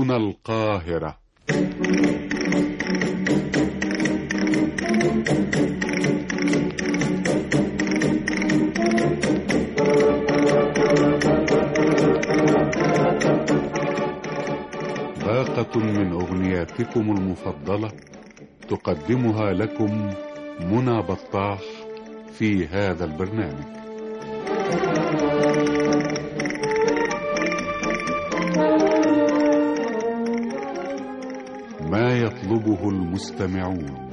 هنا القاهرة باقة من أغنياتكم المفضلة تقدمها لكم منى بطاح في هذا البرنامج ما يطلبه المستمعون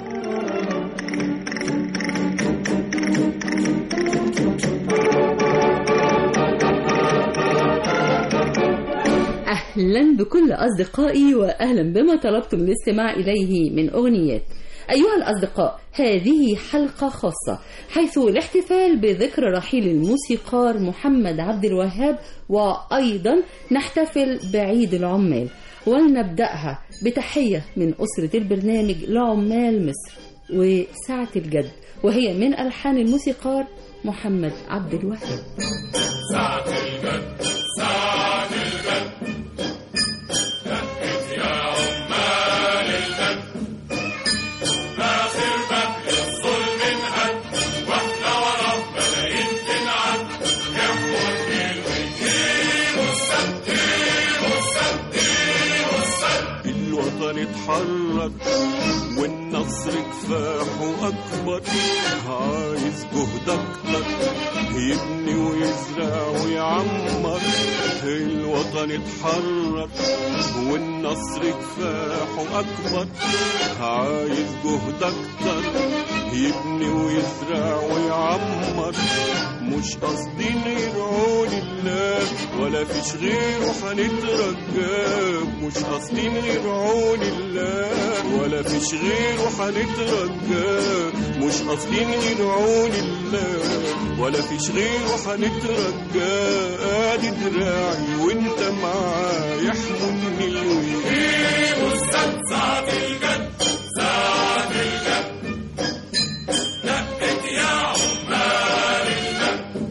أهلا بكل أصدقائي وأهلا بما طلبتم الاستماع إليه من أغنيات أيها الأصدقاء هذه حلقة خاصة حيث الاحتفال بذكرى رحيل الموسيقار محمد عبد الوهاب وأيضا نحتفل بعيد العمال ولنبدأها بتحية من أسرة البرنامج لعمال مصر وساعة الجد وهي من ألحان الموسيقار محمد عبد الوهاب ساعة الجد ساعة الجد دقت يا عمال الجد آخر باب للظلم انهد واحنا ورا ملايين تنعد يحكوا الليل ويجيبوا السد يجيبوا السد يجيبوا السد الوطن اتحرك والنصر كفاحه أكبر عايز جهد أكتر يبني ويزرع ويعمر الوطن اتحرك والنصر كفاحه أكبر عايز جهد أكتر يبني ويزرع ويعمر مش قاصدين غير عون الله ولا فيش غيره هنترجاه مش قاصدين غير عون الله ولا فيش غيره هنترجاه مش قاصدين غير عون الله ولا فيش غيره هنترجاه ادي دراعي وانت معايا يحملني الويل يجيبوا السد ساعة الجد ساعة الجد دقت يا عمال الجد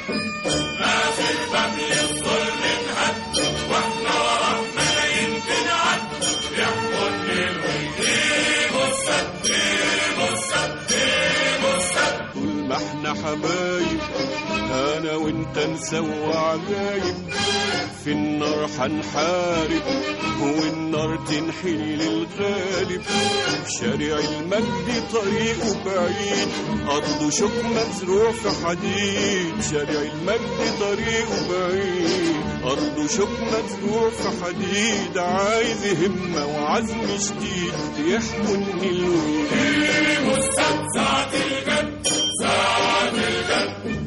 آخر باب للظلم انهد واحنا ورا ملايين تنعد يحكوا الليل ويجيبوا السد يجيبوا السد يجيبوا السد طول ما احنا حبايب انا وانت نسوى عجايب في النار هنحارب والنار تنحل للغالب شارع المجد طريقه بعيد أرضه شوك مزروع في حديد شارع المجد طريقه بعيد أرضه شوك مزروع في حديد عايز همة وعزم شديد يحملني الويل يجيبوا السد ساعة الجد ساعة الجد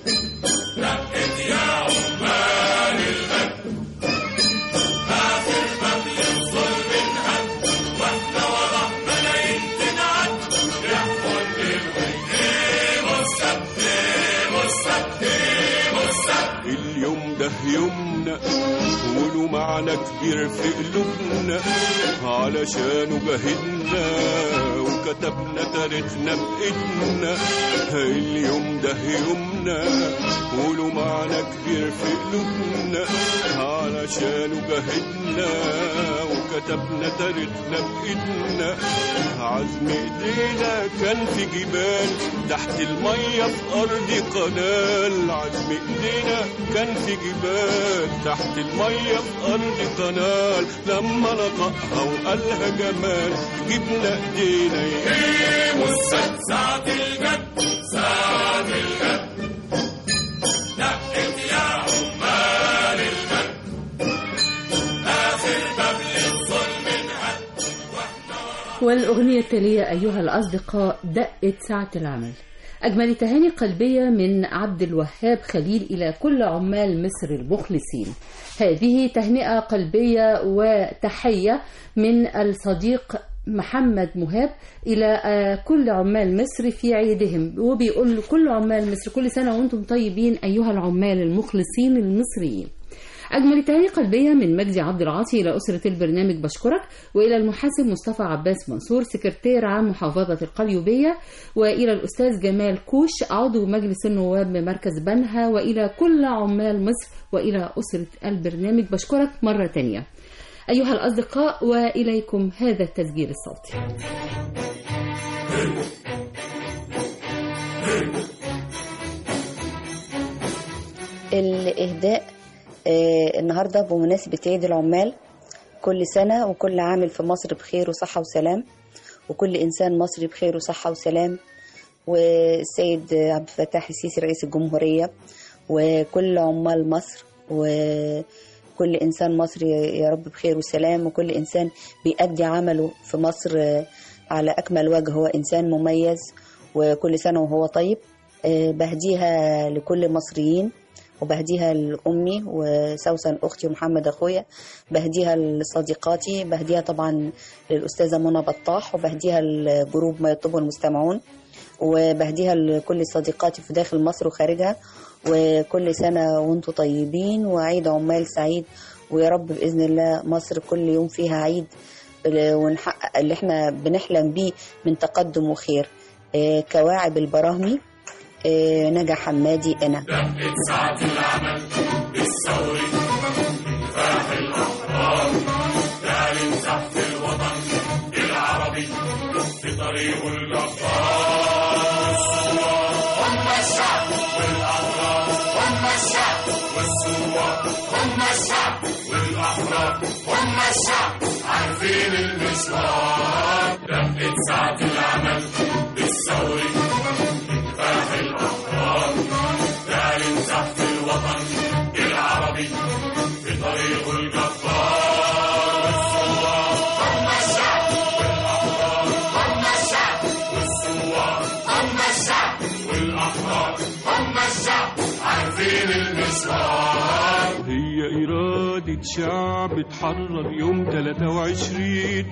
دقت يا عمال الجد آخر باب للظلم انهد واحنا ورا ملايين تنعد يحكوا الليل ويجيبوا السد يجيبوا السد يجيبوا السد اليوم ده يومنا وله معنى كبير في قلوبنا علشانه جاهدنا وكتبنا تاريخنا بإيدنا اليوم ده يومنا وله معنى كبير في قلوبنا علشانه جاهدنا وكتبنا تاريخنا بإيدنا عزم ايدينا كان في جبال تحت المية في أرض قنال عزم ايدينا كان في جبال تحت المية في أرض قنال لما نطقها وقالها جمال جبنا ايدينا يجيبوا السد ساعة الجد ساعة الجد دقت يا عمال الجد آخر باب للظلم انهد والأغنية التالية أيها الأصدقاء دقت ساعة العمل أجمل تهاني قلبية من عبد الوهاب خليل إلى كل عمال مصر المخلصين هذه تهنئة قلبية وتحية من الصديق محمد مهاب إلى آه، كل عمال مصر في عيدهم وبيقول لكل عمال مصر كل سنة وأنتم طيبين أيها العمال المخلصين المصريين أجمل تهاني قلبية من مجدي عبد العاطي إلى أسرة البرنامج بشكرك وإلى المحاسب مصطفى عباس منصور سكرتير عام محافظة القليوبية وإلى الأستاذ جمال كوش عضو مجلس النواب بمركز بنها وإلى كل عمال مصر وإلى أسرة البرنامج بشكرك مرة تانية أيها الأصدقاء وإليكم هذا التسجيل الصوتي الإهداء آه، النهاردة بمناسبة عيد العمال كل سنة وكل عامل في مصر بخير وصحة وسلام وكل إنسان مصري بخير وصحة وسلام والسيد عبد الفتاح السيسي رئيس الجمهورية وكل عمال مصر وكل إنسان مصري يا رب بخير وسلام وكل إنسان بيأدي عمله في مصر آه، على أكمل وجه هو إنسان مميز وكل سنة وهو طيب آه، بهديها لكل المصريين وبهديها لأمي وسوسن أختي ومحمد أخويا بهديها لصديقاتي بهديها طبعا للأستاذة منى بطاح وبهديها لجروب ما يطلبه المستمعون وبهديها لكل صديقاتي في داخل مصر وخارجها وكل سنة وانتم طيبين وعيد عمال سعيد ويا رب بإذن الله مصر كل يوم فيها عيد ونحقق اللي احنا بنحلم بيه من تقدم وخير آه، كواعب البراهمي آه، نجا حمادي أنا دقت ساعة العمل بالثوري كفاح الأحرار تعلن زحف الوطن العربي في طريق الجبار هم الشعب والأحرار هم الشعب والثوار هم الشعب والأحرار هم الشعب عارفين المشوار دقت ساعة العمل بالثوري كفاح الأحرار تعلن زحف الوطن العربي في طريق الجبار والثوار هم الشعب والأحرار هم الشعب والثوار هم الشعب والأحرار هم الشعب عارفين المشوار هي إرادة شعب اتحرر يوم 23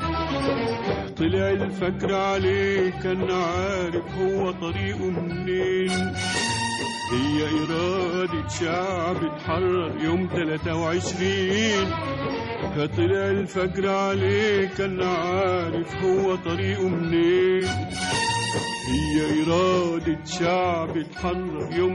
طلع الفجر عليه كان عارف هو طريقه منين هي إرادة شعب اتحرر يوم 23 فطلع الفجر عليه كان عارف هو طريقه منين هي إرادة شعب اتحرر يوم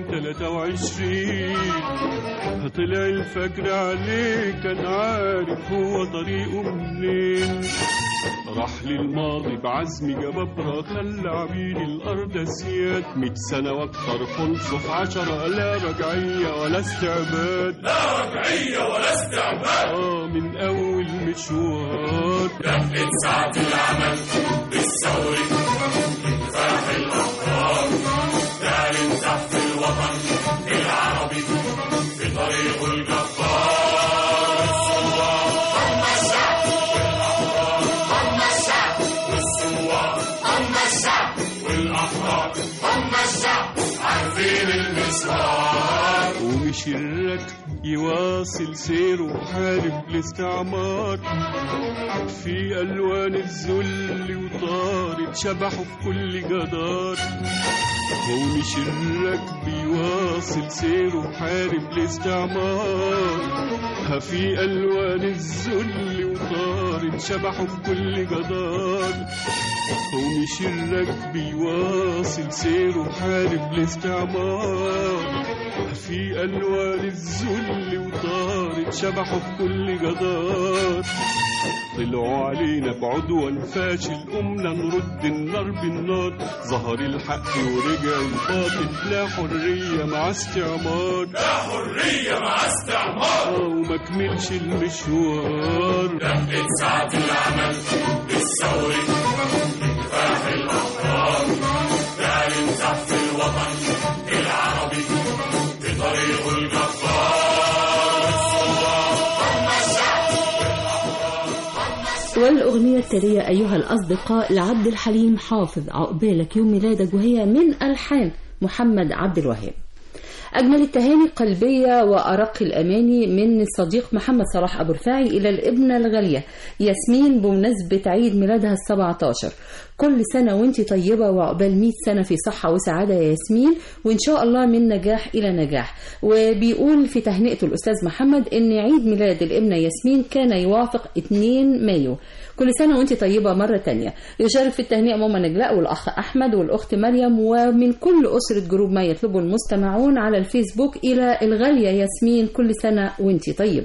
23 طلع الفجر عليه كان عارف هو طريقه منين راح للماضي بعزم جبابرة خلى عبيد الأرض أسياد مية سنة وأكتر خلصوا في عشرة لا رجعية ولا استعباد لا رجعية ولا استعباد آه من أول مشوار دقت ساعة العمل بالثوري كفاح الأحرار تعلن زحف الوطن العربي في طريق الجبار الثوار هم الشعب والأحرار هم الشعب والثوار هم الشعب والأحرار هم الشعب عارفين المشوار ومش الركب يواصل سيره حارب الاستعمار في ألوان الذل وطارد شبحه في كل جدار ومش الركب يواصل سيره حارب الاستعمار في ألوان الذل وطارد شبحه في كل جدار ومش الركب يواصل سيره حارب الاستعمار في ألوان الذل وطارد شبحه في كل جدار طلعوا علينا بعدوان فاشل قمنا نرد النار بالنار ظهر الحق ورجع الباطل لا حرية مع استعمار لا حرية مع استعمار آه وما كملش المشوار دقت ساعة العمل بالثوري كفاح الأحرار تعلن زحف الوطن العربي في طريق الجبار الثوار هم الشعب والأغنية التالية أيها الأصدقاء لعبد الحليم حافظ عقبالك يوم ميلادك وهي من ألحان محمد عبد الوهاب أجمل التهاني قلبية وأرق الأماني من الصديق محمد صلاح أبو رفاعي إلى الابنة الغالية ياسمين بمناسبة عيد ميلادها السبعة عشر كل سنة وانت طيبة وعقبال 100 سنة في صحة وسعادة يا ياسمين وإن شاء الله من نجاح إلى نجاح وبيقول في تهنئته الأستاذ محمد إن عيد ميلاد الابنة ياسمين كان يوافق 2 مايو كل سنة وانت طيبة مرة تانية يشارك في التهنئة ماما نجلاء والأخ أحمد والأخت مريم ومن كل أسرة جروب ما يطلبه المستمعون على الفيسبوك إلى الغالية ياسمين كل سنة وانت طيبة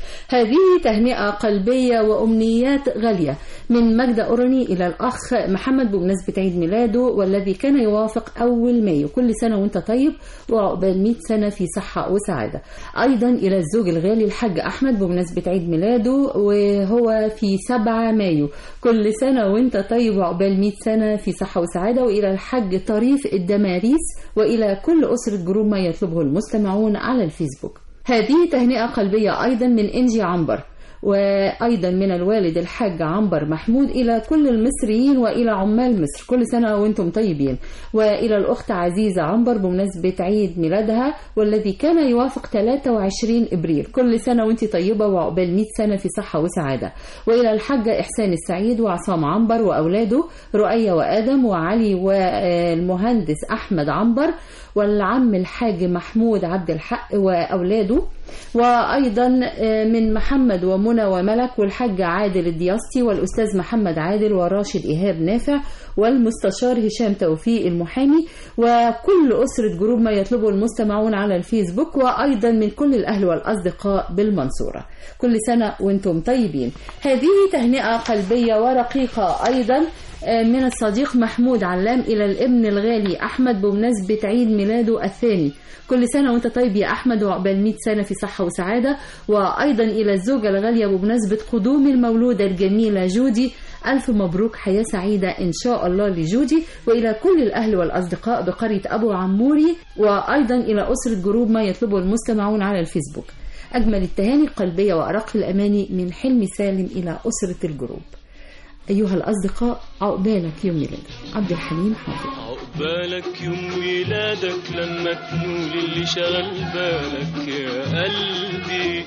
هذه تهنئة قلبية وأمنيات غالية من مجدة أوراني إلى الأخ محمد بمناسبة عيد ميلاده والذي كان يوافق أول مايو كل سنة وأنت طيب وعقبال 100 سنة في صحة وسعادة أيضا إلى الزوج الغالي الحاج أحمد بمناسبة عيد ميلاده وهو في 7 مايو كل سنة وأنت طيب وعقبال 100 سنة في صحة وسعادة وإلى الحاج طريف الدماريس وإلى كل أسرة جروب ما يطلبه المستمعون على الفيسبوك هذه تهنئة قلبية أيضا من إنجي عنبر وأيضا من الوالد الحاج عنبر محمود إلى كل المصريين وإلى عمال مصر كل سنة وأنتم طيبين وإلى الأخت عزيزة عنبر بمناسبة عيد ميلادها والذي كان يوافق 23 إبريل كل سنة وأنت طيبة وعقبال 100 سنة في صحة وسعادة وإلى الحاجة إحسان السعيد وعصام عنبر وأولاده رؤية وآدم وعلي والمهندس أحمد عنبر والعم الحاج محمود عبد الحق وأولاده وأيضا من محمد ومنى وملك والحاج عادل الدياسطي والأستاذ محمد عادل وراشد إيهاب نافع والمستشار هشام توفيق المحامي وكل أسرة جروب ما يطلبه المستمعون على الفيسبوك وأيضا من كل الأهل والأصدقاء بالمنصورة كل سنة وانتم طيبين هذه تهنئة قلبية ورقيقة أيضا من الصديق محمود علام إلى الابن الغالي أحمد بمناسبة عيد ميلاده الثاني كل سنة وانت طيب يا أحمد وعقبال 100 سنة في صحة وسعادة وأيضا إلى الزوجة الغالية بمناسبة قدوم المولودة الجميلة جودي ألف مبروك حياة سعيدة إن شاء الله لجودي وإلى كل الأهل والأصدقاء بقرية أبو عموري وأيضا إلى أسرة جروب ما يطلبه المستمعون على الفيسبوك أجمل التهاني القلبية وأرق الأماني من حلمي سالم إلى أسرة الجروب أيها الأصدقاء عقبالك يوم ميلادك عبد الحليم حافظ عقبالك يوم ميلادك لما تنول اللي شغل بالك يا قلبي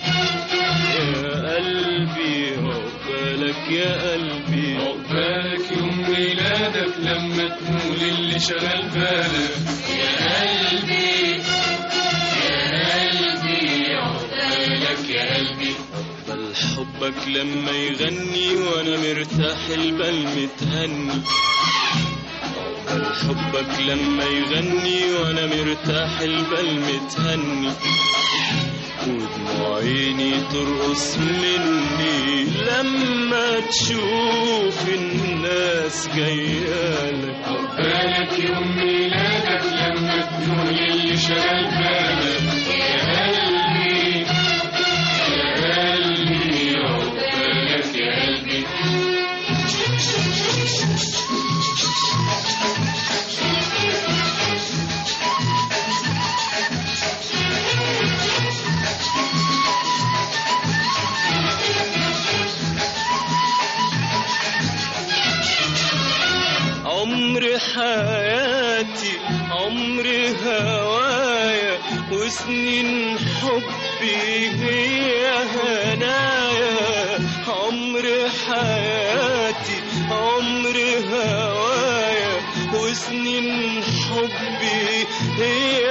يا قلبي عقبالك يا قلبي عقبالك يوم ميلادك لما تنول اللي شغل بالك يا قلبي يا قلبي عقبالك يا قلبي بل حبك لما يغني وانا مرتاح البال متهني بل حبك لما يغني وانا مرتاح البال متهني ودموع عيني ترقص مني لما تشوف الناس جايالك عقبالك يوم ميلادك لما تنول اللي شغل بالك يا قلبي يا قلبي عقبالك يا قلبي عمر حياتي عمر هوايا وسنين حبي هي هنايا عمر حياتي عمر هوايا وسنين حبي هي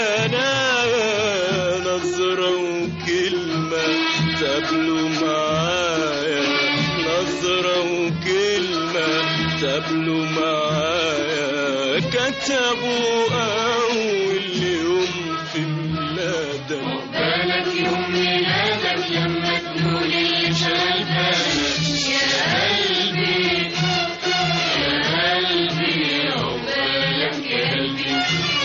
هنايا نظرة وكلمة تقابلوا معايا نظرة وكلمة تقابلوا معايا كتبوا أول يوم في ميلادك عقبالك يوم ميلادك لما تنول اللي شغل بالك يا قلبي يا قلبي عقبالك يا قلبي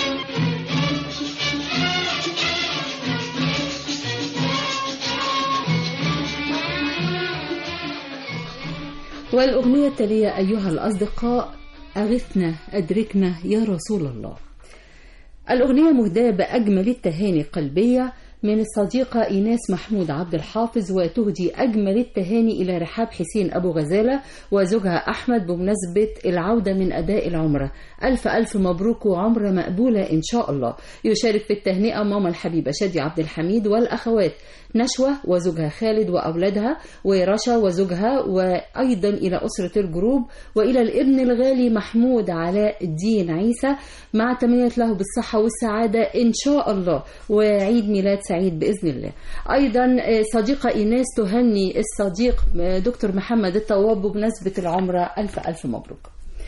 والأغنية التالية أيها الأصدقاء أغثنا أدركنا يا رسول الله الأغنية مهداة بأجمل التهاني القلبية من الصديقة إيناس محمود عبد الحافظ وتهدي أجمل التهاني إلى رحاب حسين أبو غزالة وزوجها أحمد بمناسبة العودة من أداء العمرة ألف ألف مبروك وعمرة مقبولة إن شاء الله يشارك في التهنئة ماما الحبيبة شادي عبد الحميد والأخوات نشوة وزوجها خالد وأولادها ورشا وزوجها وأيضا إلى أسرة الجروب وإلى الابن الغالي محمود علاء الدين عيسى مع تمنية له بالصحة والسعادة إن شاء الله وعيد ميلاد سعيد بإذن الله أيضا صديقة إيناس تهني الصديق دكتور محمد الطواب بمناسبة العمرة ألف ألف مبروك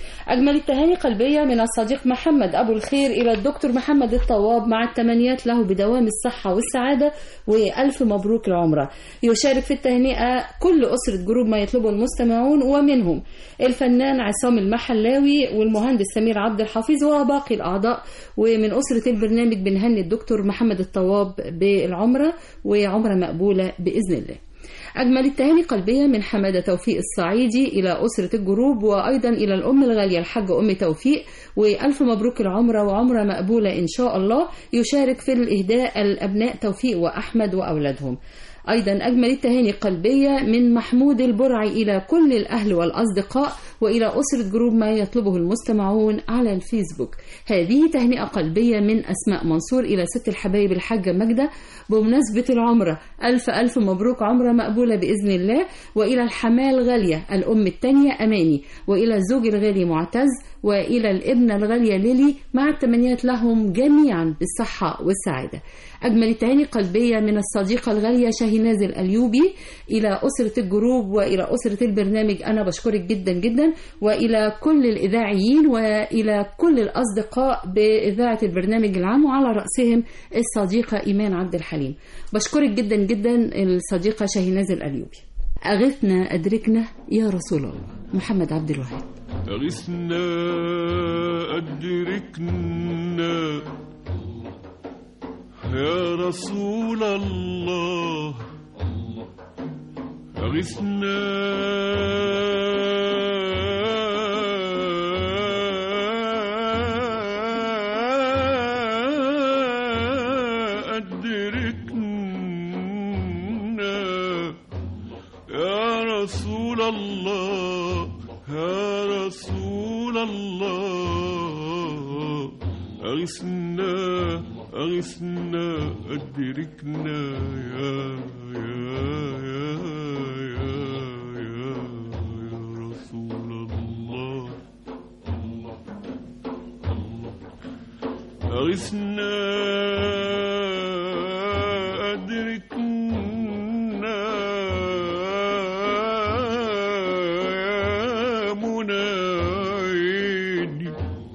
أجمل التهاني قلبية من الصديق محمد أبو الخير إلى الدكتور محمد الطواب مع التمنيات له بدوام الصحة والسعادة وألف مبروك العمرة يشارك في التهنئة كل أسرة جروب ما يطلبه المستمعون ومنهم الفنان عصام المحلاوي والمهندس سمير عبد الحفيظ وباقي الأعضاء ومن أسرة البرنامج بنهني الدكتور محمد الطواب بالعمرة وعمرة مقبولة بإذن الله أجمل التهاني قلبية من حمادة توفيق الصعيدي إلى أسرة الجروب وأيضا إلى الأم الغالية الحاجة أم توفيق وألف مبروك العمرة وعمرة مقبولة إن شاء الله يشارك في الإهداء الأبناء توفيق وأحمد وأولادهم أيضا أجمل التهاني قلبية من محمود البرعي إلى كل الأهل والأصدقاء وإلى أسرة جروب ما يطلبه المستمعون على الفيسبوك هذه تهنئة قلبية من أسماء منصور إلى ست الحبايب الحاجة ماجدة بمناسبة العمرة ألف ألف مبروك عمرة مقبولة بإذن الله وإلى الحماة الغالية الأم التانية أماني وإلى الزوج الغالي معتز وإلى الابنة الغالية ليلي مع التمنيات لهم جميعا بالصحة والسعادة أجمل التهاني قلبية من الصديقة الغالية شاهيناز الأليوبي إلى أسرة الجروب وإلى أسرة البرنامج أنا بشكرك جدا جدا وإلى كل الإذاعيين وإلى كل الأصدقاء بإذاعة البرنامج العام وعلى رأسهم الصديقة إيمان عبد الحليم بشكرك جدا جدا الصديقة شاهيناز الأليوبي أغثنا أدركنا يا رسول الله محمد عبد الوهاب أغثنا أدركنا يا رسول الله أغثنا أدركنا يا رسول الله يا رسول الله أغثنا أغثنا أدركنا يا يا يا يا يا, يا رسول الله أغثنا أدركنا يا منايد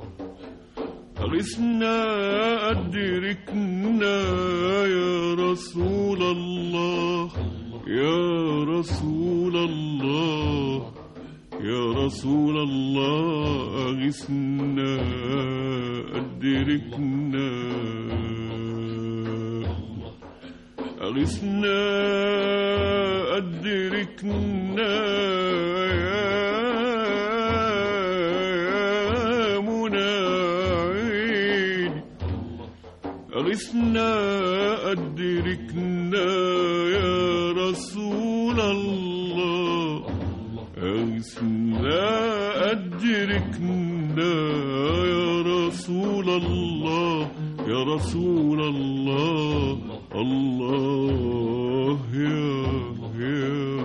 أغثنا أدركنا يا رسول الله يا رسول الله يا رسول الله أغثنا أدركنا أغثنا أدركنا يا مناعين أغثنا أدركنا يا رسول الله أغثنا أدركنا يا رسول الله يا رسول الله الله يا يا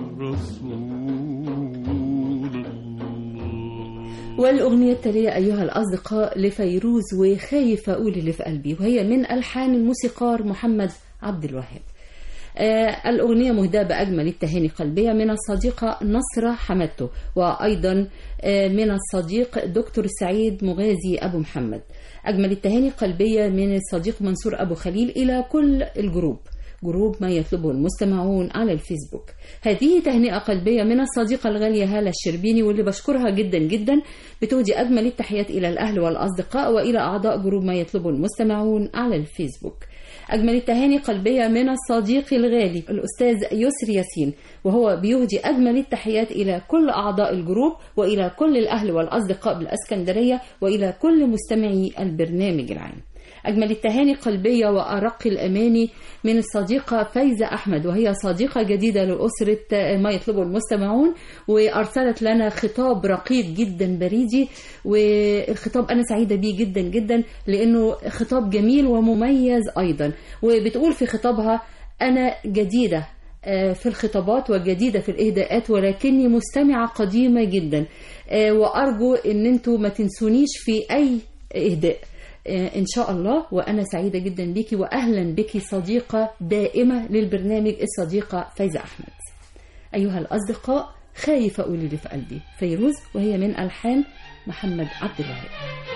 رسول الله والأغنية التالية أيها الأصدقاء لفيروز وخايف أقول اللي في قلبي وهي من ألحان الموسيقار محمد عبد الوهاب آه الأغنية مهداة بأجمل التهاني قلبية من الصديقة نصرة حمدته وأيضا آه من الصديق دكتور سعيد مغازي أبو محمد أجمل التهاني قلبية من الصديق منصور أبو خليل إلى كل الجروب جروب ما يطلبه المستمعون على الفيسبوك هذه تهنئة قلبية من الصديقة الغالية هالة الشربيني واللي بشكرها جدا جدا بتهدي أجمل التحيات إلى الأهل والأصدقاء وإلى أعضاء جروب ما يطلبه المستمعون على الفيسبوك أجمل التهاني قلبية من الصديق الغالي الأستاذ يسري ياسين وهو بيهدي أجمل التحيات إلى كل أعضاء الجروب وإلى كل الأهل والأصدقاء بالأسكندرية وإلى كل مستمعي البرنامج العام أجمل التهاني قلبية وأرق الأماني من الصديقة فايزة أحمد وهي صديقة جديدة لأسرة ما يطلبه المستمعون وأرسلت لنا خطاب رقيق جدا بريدي والخطاب أنا سعيدة بيه جدا جدا لأنه خطاب جميل ومميز أيضا وبتقول في خطابها أنا جديدة في الخطابات وجديدة في الإهداءات ولكني مستمعة قديمة جدا وأرجو أن أنتوا ما تنسونيش في أي إهداء إن شاء الله وأنا سعيدة جدا بيكي وأهلا بك صديقة دائمة للبرنامج الصديقة فايزة أحمد أيها الأصدقاء خايف أقول اللي في قلبي فيروز وهي من ألحان محمد عبد الوهاب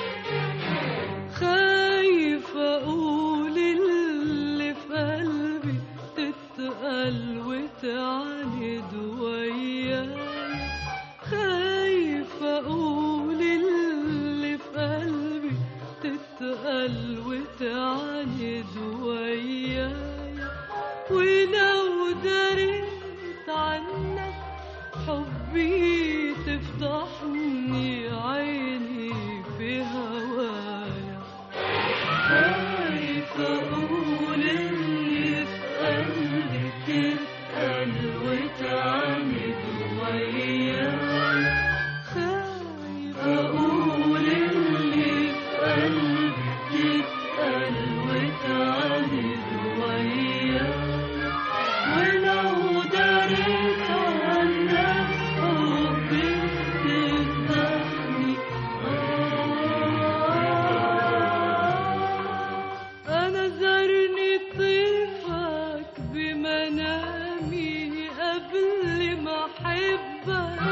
خايفة أقول اللي في قلبي تتقل وتعاند وياي خايفة أقول اللي في قلبي تتقل وتعاند وياي ولو دريت عنك حبي تفضحني عيني في هوايا خايفة أقول اللي في قلبي تتقل وتعاند وياي خايفة أقول اللي في قلبي تتقل وتعاند وياي ولو دريت عنك حبي تفضحني أنا زرني طيفك بمنامي قبل ما أحبك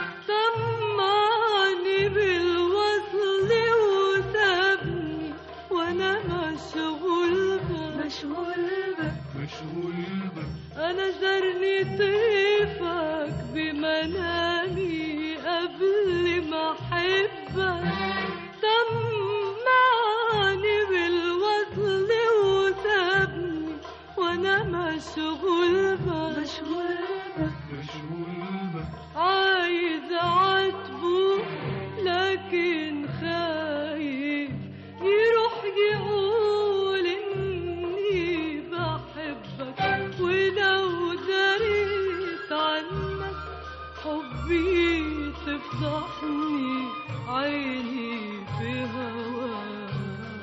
طمعني بالوصل وسابني وأنا مشغول بك مشغول بك مشغول بك أنا زرني طيفك بمنامي قبل ما أحبك طمعني بالوصل وسابني وأنا مشغول بك مشغول بك مشغول بك عايز أعاتبه لكن خايف يروح يقول إني بحبك ولو دريت عنك حبي تفضحني عيني في هوايا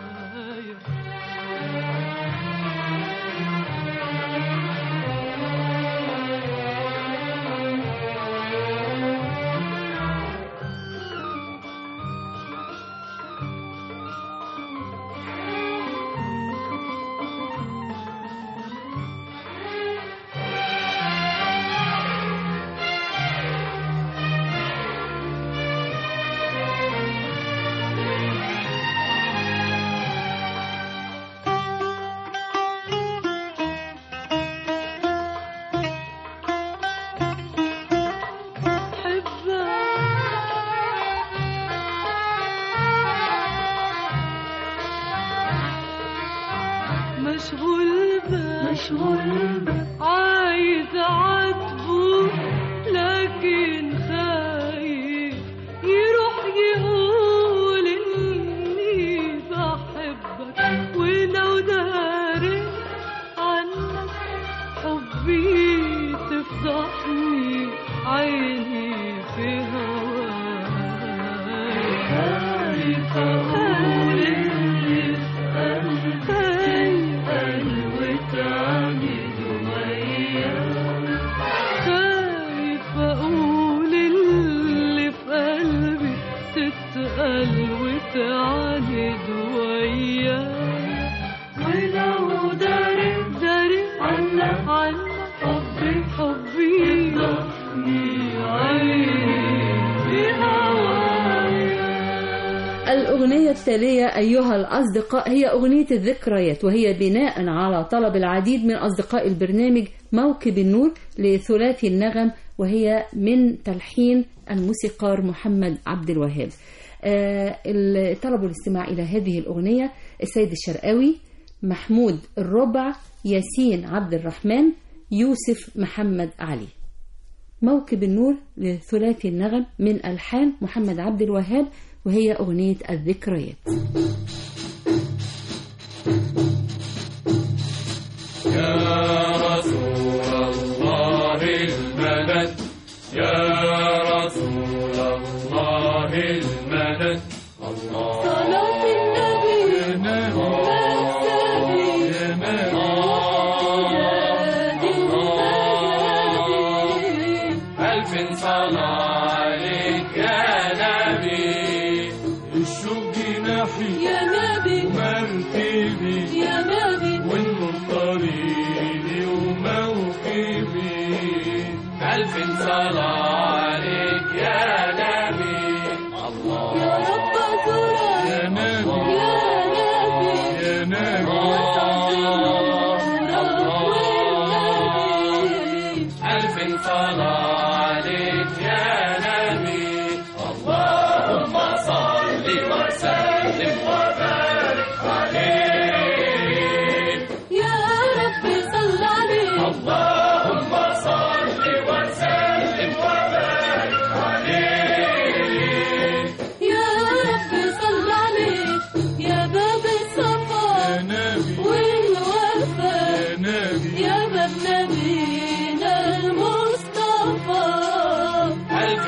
مشغول بك مشغول بك عايز اعاتبه لكن خايف يروح يقول اني بحبك ولو داري عنك حبي تفضحني عيني في هواك خايف اقول اللي في قلبي وتعمد وياك خايف اقول اللي في قلبي تتقل وتعاند وياك ولو داري داري عنك عنك حبي حبي ضحني عيني في هوايا الأغنية التالية أيها الأصدقاء هي أغنية الذكريات وهي بناء على طلب العديد من أصدقاء البرنامج موكب النور لثلاثي النغم وهي من تلحين الموسيقار محمد عبد الوهاب آه، اللي طلبوا الاستماع إلى هذه الأغنية السيد الشرقاوي محمود الربع ياسين عبد الرحمن يوسف محمد علي موكب النور لثلاثي النغم من ألحان محمد عبد الوهاب وهي أغنية الذكريات الله المدد يا رسول الله المدد الله صلاة النبي يا نبي يا ألف صلاة عليك يا نبي الشوق جناحي يا نبي مركبي يا نبي والنور طريقي وموكبي ألف صلاة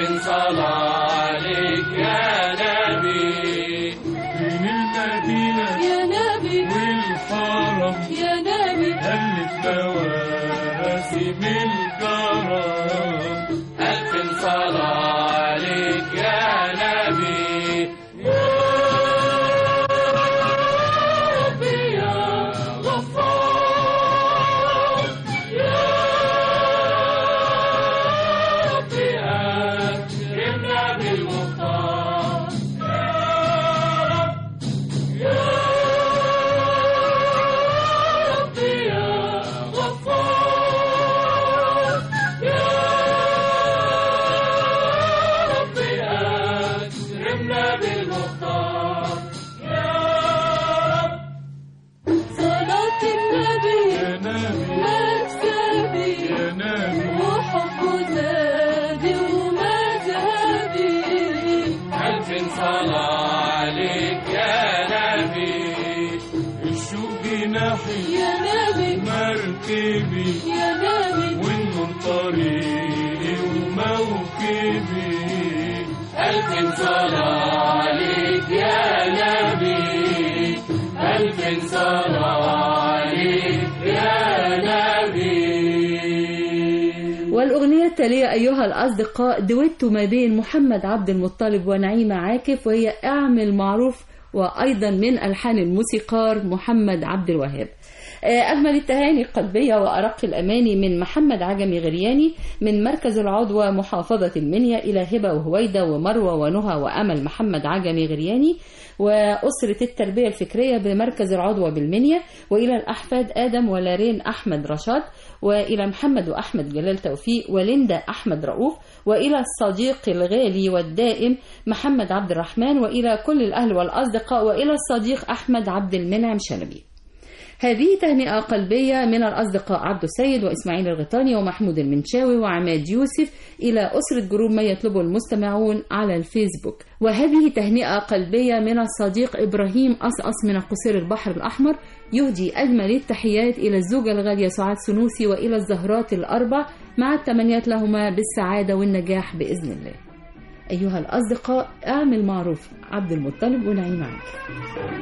ألف صلاة عليك يا نبي بين المدينة يا نبي والحرم يا نبي ألف مواسم الكرم ألف صلاة عليك يا نبي يا غفار يا ربي أكرمنا بالمختار يا ربي يا غفار يا ربي أكرمنا بالمختار يا رب صلاة النبي يا نبي مكسبي يا نبي وحب زادي ومذهبي ألف صلاة عليك يا نبي الشوق جناحي يا نبي مركبي يا نبي والنور طريقي وموكبي ألف صلاة عليك يا نبي ألف صلاة عليك يا نبي والأغنية التالية أيها الأصدقاء دويتو ما بين محمد عبد المطلب ونعيمة عاكف وهي اعمل معروف وأيضا من ألحان الموسيقار محمد عبد الوهاب آه، أجمل التهاني القلبية وأرق الأماني من محمد عجمي غرياني من مركز العضوة محافظة المنيا إلى هبة وهويدة ومروة ونهى وأمل محمد عجمي غرياني وأسرة التربية الفكرية بمركز العضوة بالمنيا وإلى الأحفاد آدم ولارين أحمد رشاد وإلى محمد وأحمد جلال توفيق وليندا أحمد رؤوف وإلى الصديق الغالي والدائم محمد عبد الرحمن وإلى كل الأهل والأصدقاء وإلى الصديق أحمد عبد المنعم شلبي هذه تهنئة قلبية من الأصدقاء عبد السيد وإسماعيل الغيطاني ومحمود المنشاوي وعماد يوسف إلى أسرة جروب ما يطلبه المستمعون على الفيسبوك وهذه تهنئة قلبية من الصديق إبراهيم أصأص من قصير البحر الأحمر يهدي أجمل التحيات إلى الزوجة الغالية سعاد سنوسي وإلى الزهرات الأربع مع التمنيات لهما بالسعادة والنجاح بإذن الله أيها الأصدقاء اعمل معروف عبد المطلب ونعيم عاكف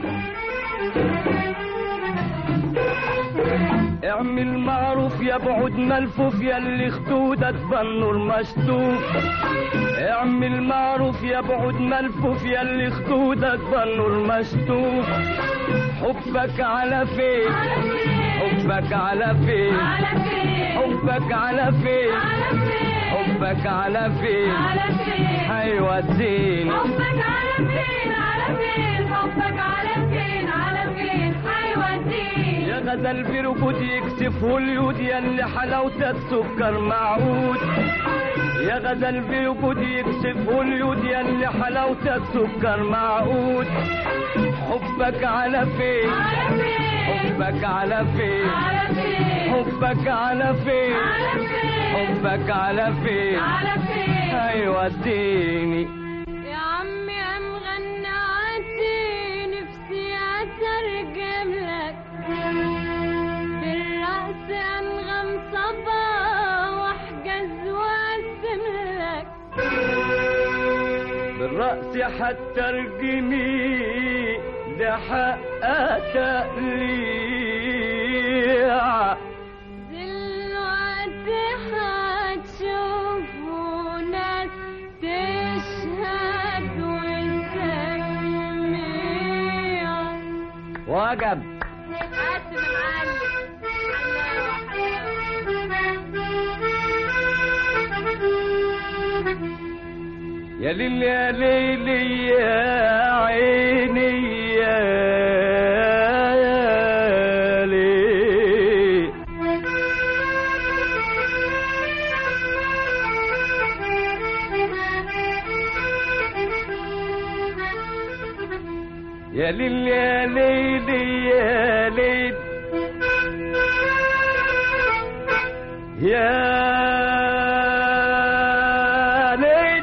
اعمل معروف يا بعد ملفوف يا اللي خدودك بالنور مشطوف اعمل معروف يا بعد ملفوف يا اللي خدودك بالنور مشطوف حبك على فين حبك على فين حبك على فين حبك على فين هيوديني حبك على فين على فين حبك على فين على فين حيوديني يا غدا البرغوت يكسفه اليود يا اللي حلاوتك سكر معود يا غدا البرغوت يكسفه اليود يا اللي حلاوتك سكر معود حبك على فين على فين حبك على فين على فين حبك على فين على فين حبك على فين على فين هيوديني يا عمي ام غنعتي نفسي اترجم لك بالرقص انغم صبا واحجز واقسم لك بالرأس حتى ارجمي ده حق تقليع دلوقتي هتشوفوا ناس تشهد وتسميع وجب قدم يا ليل يا ليل يا عيني يا ليل يا ليل يا ليل يا ليل يا ليل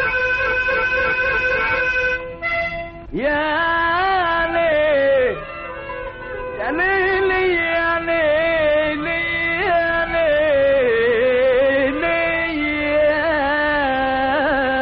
يا ليل يا ليل يا ليل يا ليل يا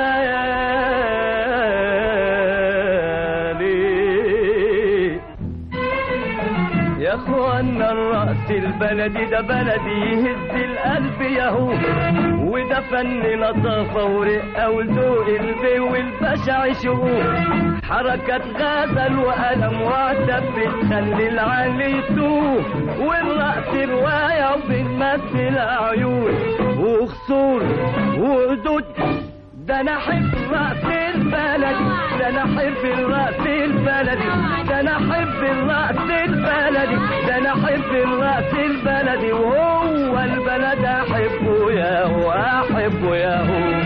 البلدي ده بلدي يهز القلب ياهو وده فن لطافة ورقة وذوق البي والبشع شهور حركات غزل وقلم وعتب بتخلي العالي يتوه والرقص رواية وبنمثل عيون وخصور وقدود ده انا احب الرقص البلدي ده انا احب الرقص البلدي ده انا احب الرقص البلدي ده انا احب الرقص البلدي وهو البلد احبه يا هو احبه يا هو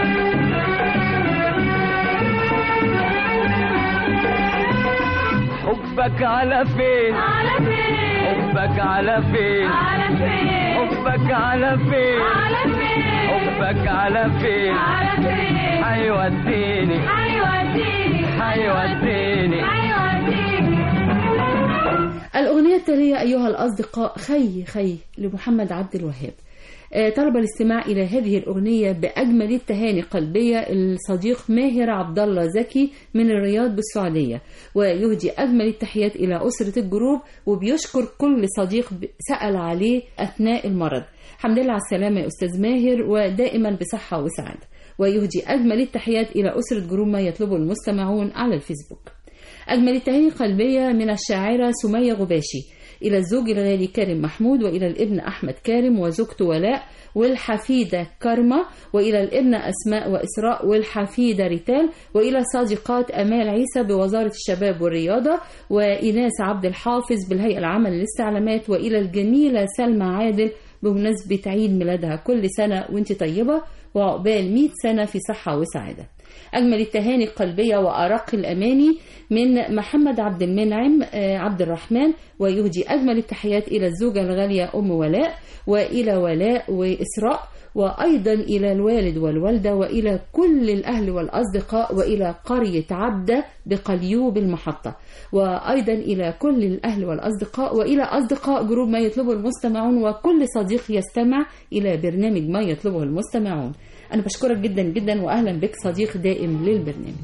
حبك على فين على فين حبك على فين على فين حبك على فين على فين حبك على فين على فين هيوديني هيوديني هيوديني هيوديني الأغنية التالية أيها الأصدقاء خي خي لمحمد عبد الوهاب آه، طلب الاستماع إلى هذه الأغنية بأجمل التهاني قلبية الصديق ماهر عبد الله زكي من الرياض بالسعودية ويهدي أجمل التحيات إلى أسرة الجروب وبيشكر كل صديق ب- سأل عليه أثناء المرض الحمد لله على السلامة يا أستاذ ماهر ودائما بصحة وسعادة ويهدي أجمل التحيات إلى أسرة جروب ما يطلبه المستمعون على الفيسبوك أجمل التهاني قلبية من الشاعرة سمية غباشي إلى الزوج الغالي كارم محمود وإلى الابن أحمد كارم وزوجته ولاء والحفيدة كرمة وإلى الابنة أسماء وإسراء والحفيدة ريتال وإلى صديقات أمال عيسى بوزارة الشباب والرياضة وإناس عبد الحافظ بالهيئة العامة للاستعلامات وإلى الجميلة سلمى عادل بمناسبة عيد ميلادها كل سنة وانت طيبة وعقبال 100 سنة في صحة وسعادة أجمل التهاني القلبية وأرق الأماني من محمد عبد المنعم آه، عبد الرحمن ويهدي أجمل التحيات إلى الزوجة الغالية أم ولاء وإلى ولاء وإسراء وأيضا إلى الوالد والوالدة وإلى كل الأهل والأصدقاء وإلى قرية عبدة بقليوب المحطة وأيضا إلى كل الأهل والأصدقاء وإلى أصدقاء جروب ما يطلبه المستمعون وكل صديق يستمع إلى برنامج ما يطلبه المستمعون أنا بشكرك جدا جدا وأهلا بك صديق دائم للبرنامج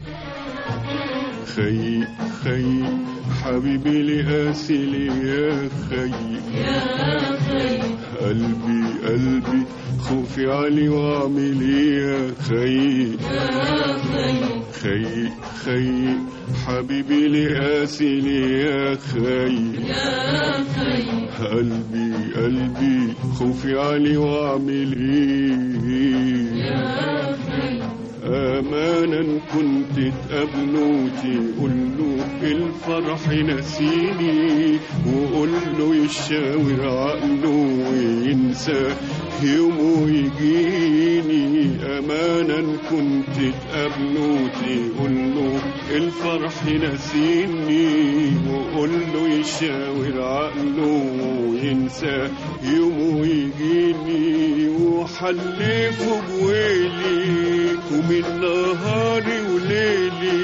خي خي حبيبي لقاسي يا خي قلبي قلبي خوفي علي واعمل ايه يا خي خي خي حبيبي لقاسي يا خي قلبي قلبي خوفي علي واعمل ايه امانا كنت تقابله تقول له الفرح نسيني وقول له يشاور عقله وينسى يومه يجيني امانا كنت تقابله تقول له الفرح نسيني وقول له يشاور عقله وينسى يومه يجيني وحلفه بويلي ومن نهاري وليلي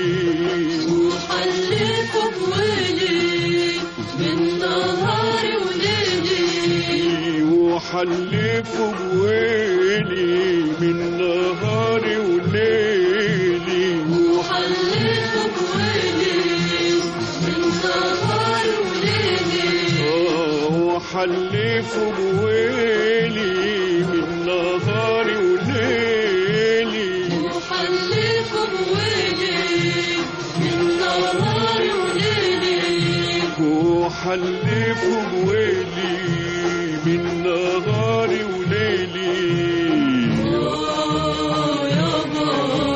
وحلفه بويلي من نهاري وليلي وحلفه بويلي من نهاري وليلي وحلفه بويلي من نهاري وليلي آه، وحلفه بويلي من نهاري وليلي وحلفه بويلي من نهاري وليلي وحلفه بويلي من نهاري وليلي آه يابا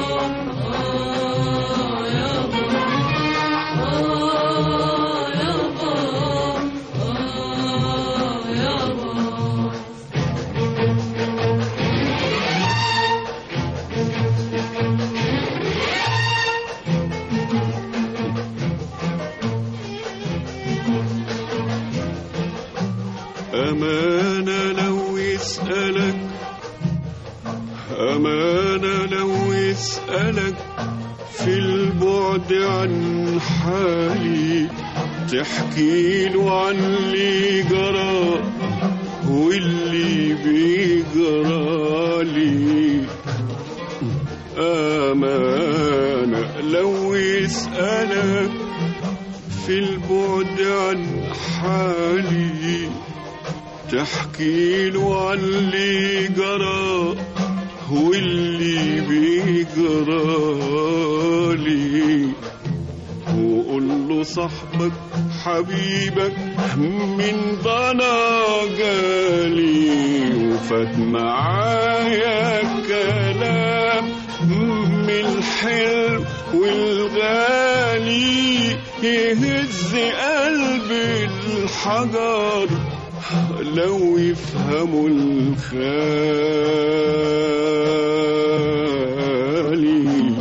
آه يابا آه يابا آه يابا أمانة لو يسألك أمانة لو يسألك في البعد عن حالي تحكي له عن اللي جرى واللي بيجرالي أمانة لو يسألك في البعد عن حالي تحكي له عن اللي جرى واللي بيجرالي وقول له صاحبك حبيبك من ضنا جالي وفات معايا كلام من الحلو والغالي يهز قلب الحجر لو يفهموا الخالي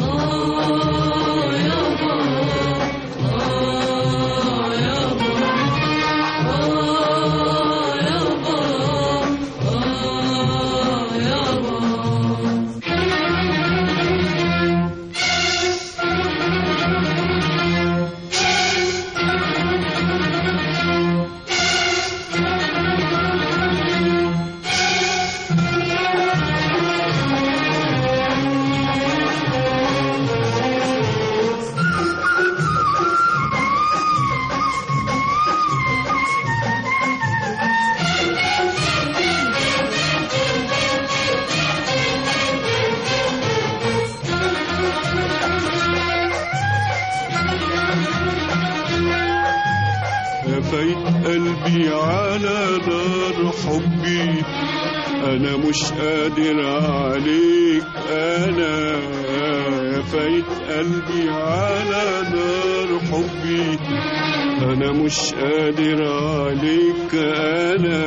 فايت قلبي على نار حبي انا مش قادر عليك انا فايت قلبي على نار حبي انا مش قادر عليك انا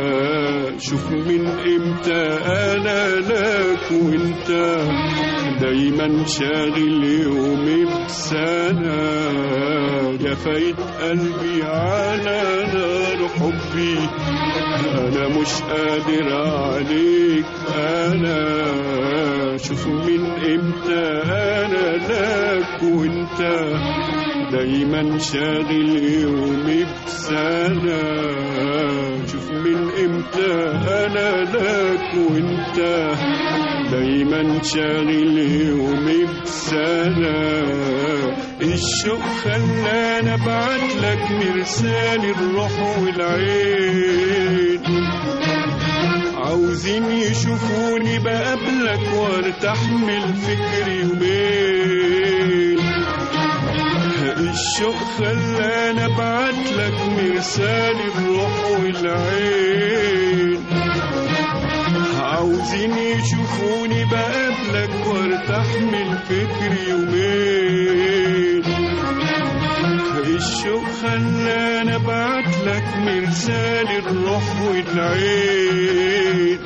شوف من امتى انا لك وانت دايما شاغل يومي بسنة يا فايت قلبي على نار حبي انا مش قادر عليك انا شوف من امتى انا لك وانت دايما شاغل يومي بسنة شوف من امتى انا لك وانت دايما شاغل يومي بسنة الشوق خلاني ابعت لك مرسال الروح والعين عاوزين يشوفوني بقابلك وارتاح من الفكر يومين الشوق خلاني ابعت لك مرسال الروح والعين عاوزين يشوفوني بقابلك وارتاح من الفكر يومين الشوق خلاني ابعت لك مرسال الروح والعين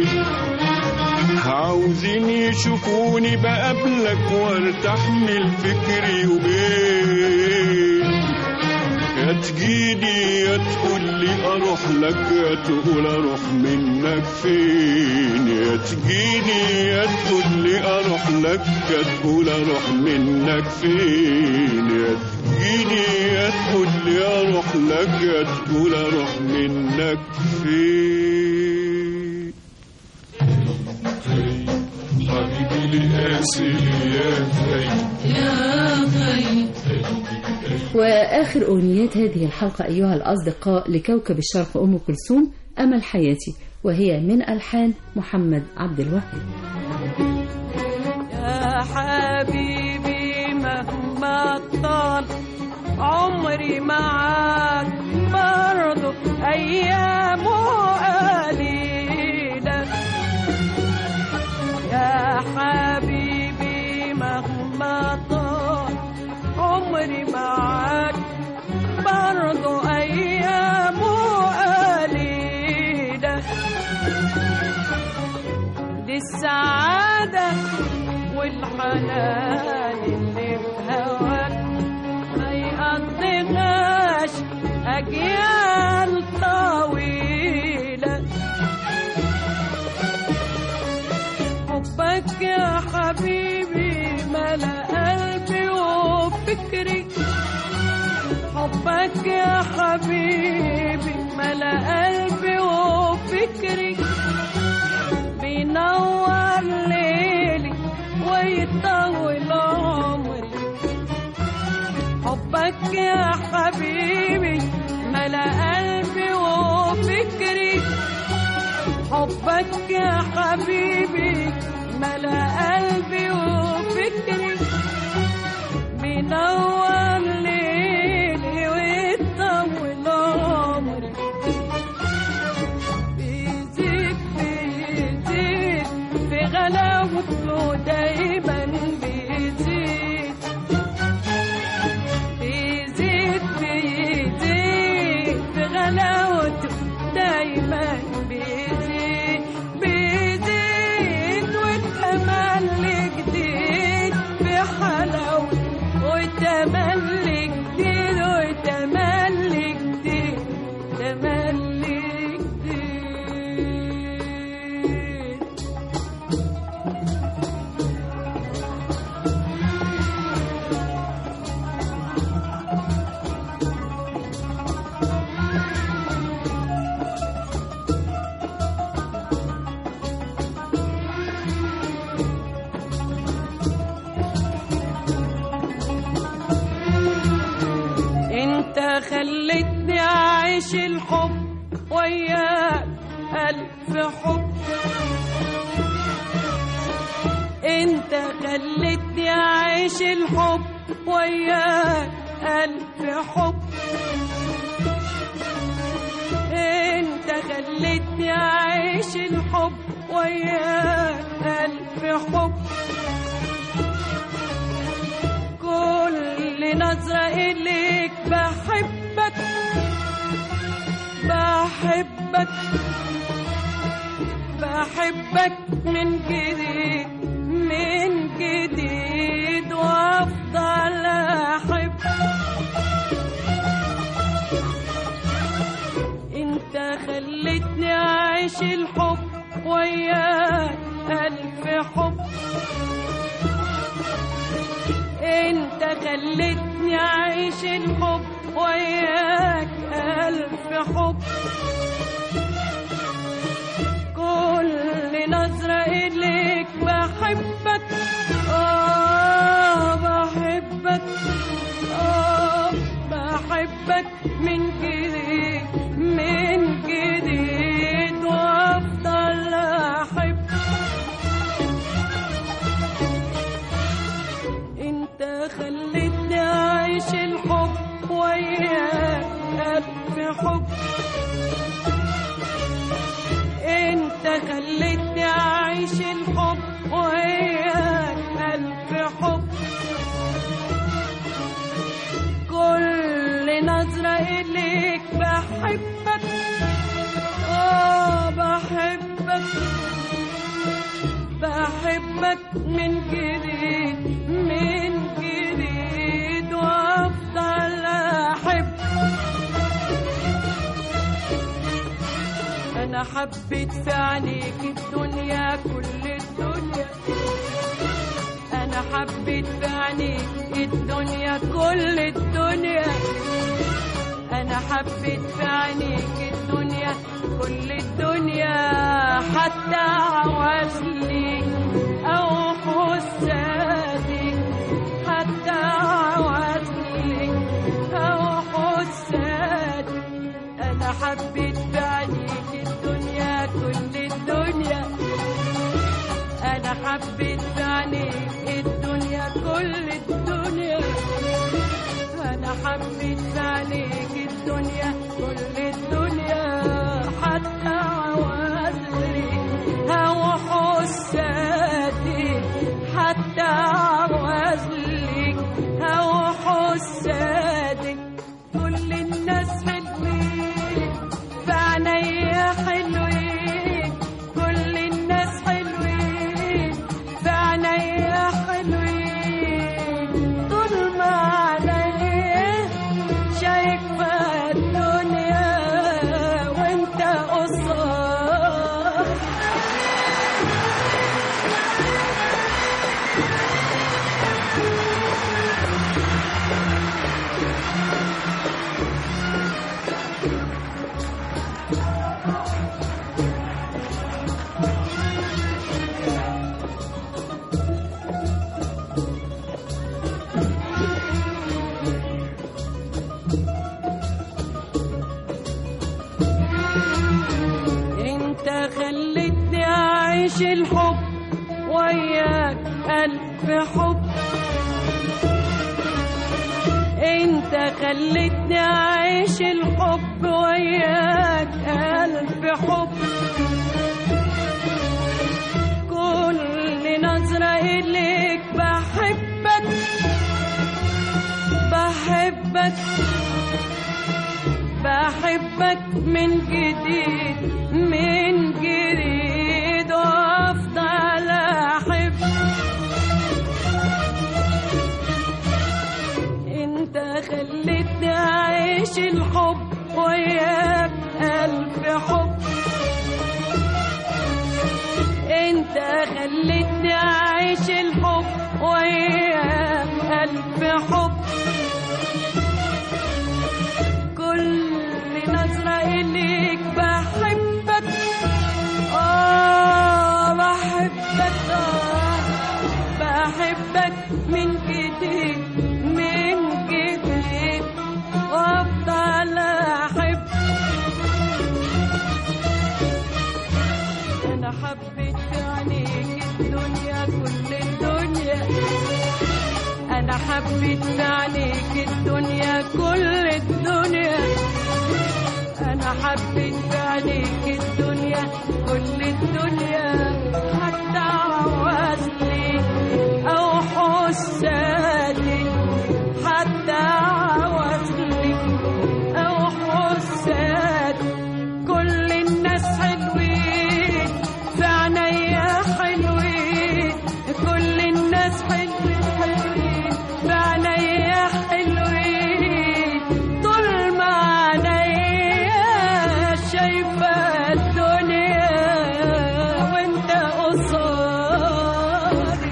عاوزين يشوفوني بقابلك وارتاح من الفكر يومين يا تجيني يا تقول لي اروح لك يا تقول اروح منك فين يا تجيني يا تقول لي اروح لك يا تقول اروح منك فين يا تجيني يا تقول لي اروح لك يا تقول اروح منك فين حبيبي لقاسي يا خي وآخر أغنيات هذه الحلقة أيها الأصدقاء لكوكب الشرق أم كلثوم أمل حياتي وهي من ألحان محمد عبد الوهاب يا حبيبي مهما طال عمري معاك برضو أيامه قليلة يا حبيبي مهما طال عمري معاك برضو أيامه قليلة دي السعادة والحنان اللي في هواك ما يقضيهاش أجيال طويلة حبك يا حبيبي ملا قلبي وفكري حبك يا حبيبي ملا قلبي وفكري بينور ليلي ويطول عمري حبك يا حبيبي ملا قلبي وفكري حبك يا حبيبي ملا قلبي وفكري بينور ليلي ويطول عمري بيزيد بيزيد في غلاوته دايما بيزيد بيزيد بيزيد في غلاوته دايما بيزيد بيزيد والتملي جديد بحلاوته وتملي جديد وتملي جديد تملي جديد انت خلتني اعيش الحب وياك الف حب انت خلتني اعيش الحب وياك الف حب انت خلتني اعيش الحب وياك الف حب كل نظرة إليك بحبك بحبك بحبك من جديد من جديد وأفضل أحب انت خلتني أعيش الحب وياك ألف حب انت خلتني اعيش الحب وياك الف حب كل نظرة اليك بحبك اه بحبك اه بحبك من جديد من جديد وافضل احب انت خلتني اعيش الحب وياك الف حب انت خلتني اعيش الحب وياك الف حب كل نظرة اليك بحبك اه بحبك بحبك من جديد من جديد وافضل احب انا حبيت في عينيك الدنيا كل الدنيا انا حبيت في عينيك الدنيا كل الدنيا انا حبيت في عينيك الدنيا كل الدنيا حتى عوزلي او حسادي حتى عوزلي او حسادي انا حبيت في عينيك الدنيا كل الدنيا انا حبيت في عينيك الدنيا كل الدنيا انا حبيت في عينيك الدنيا كل الدنيا حتى عوازلي او حسادي حتى عوازلي او حسادي كل الناس حلوين في عينيا حلوين كل الناس حلوين في عينيا حلوين طول ما عينيا شايفة الدنيا أعيش الحب وياك ألف حب انت خلتني أعيش الحب وياك ألف حب كل نظرة إليك بحبك بحبك بحبك من جديد من جديد وافضل احب انت خلتني اعيش الحب وياك الف حب انت خلتني اعيش الحب وياك الف حب كل نظرة إليك بحبك آه بحبك آه بحبك من جديد من جديد وأفضل أحب أنا حبيت عينيك الدنيا كل الدنيا أنا حبيت عليك الدنيا كل الدنيا أنا حبيت عليك الدنيا كل الدنيا حتى عوازلي أو حسادي حتى عوازلي أو حسادي كل الناس حلوين في عينيا حلوين كل الناس حلوين حلوين في عينيا حلوين طول ما عينيا شايفة الدنيا وانت قصادي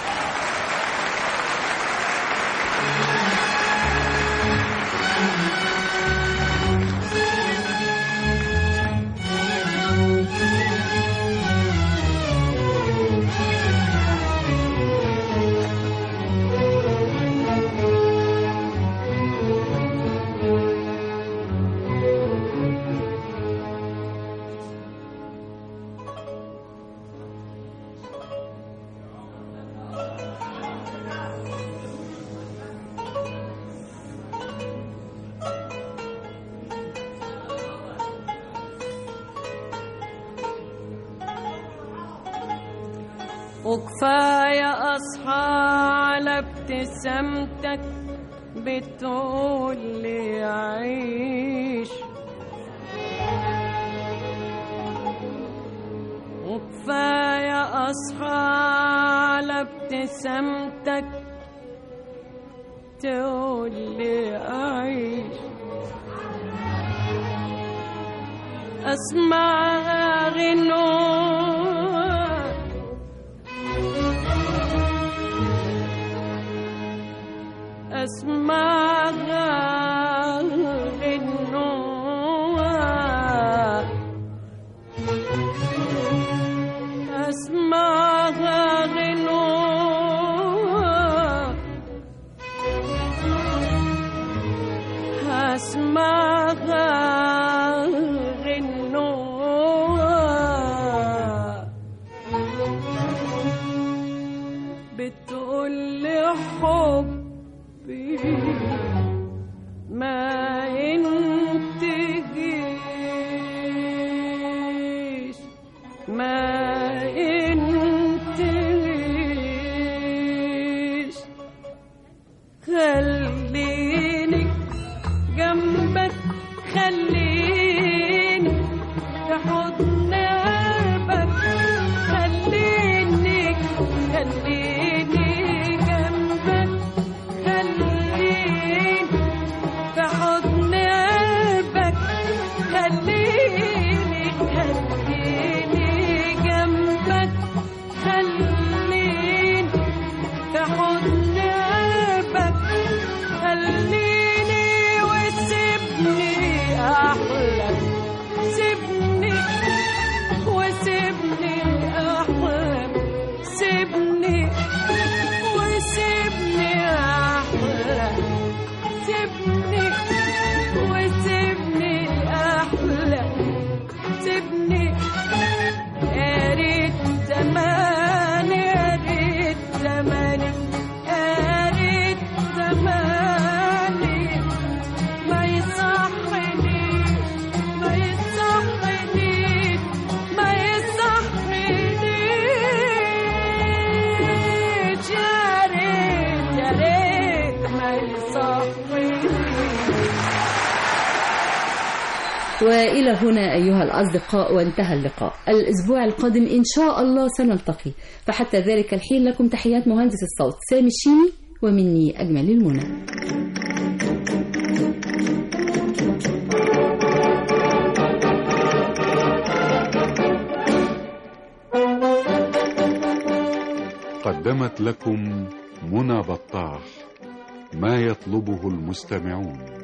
وكفاية أصحى على ابتسامتك بتقول لي عيش وكفاية أصحى على ابتسامتك تقول لي أعيش أسمع غنوة أسمع غنوة أسمع غنوة أسمع غنوة بتقول لي حبي ما ينتهيش ما ينتهيش خليني جنبك خليني في حضن قلبك خليني خليني جنبك خليني في حضن قلبك خليني خليني جنبك خليني في حضن قلبك ريت ما يصحيني وإلى هنا أيها الأصدقاء وانتهى اللقاء الأسبوع القادم إن شاء الله سنلتقي فحتى ذلك الحين لكم تحيات مهندس الصوت سامي الشيمي ومني أجمل المنى قدمت لكم منى بطاح ما يطلبه المستمعون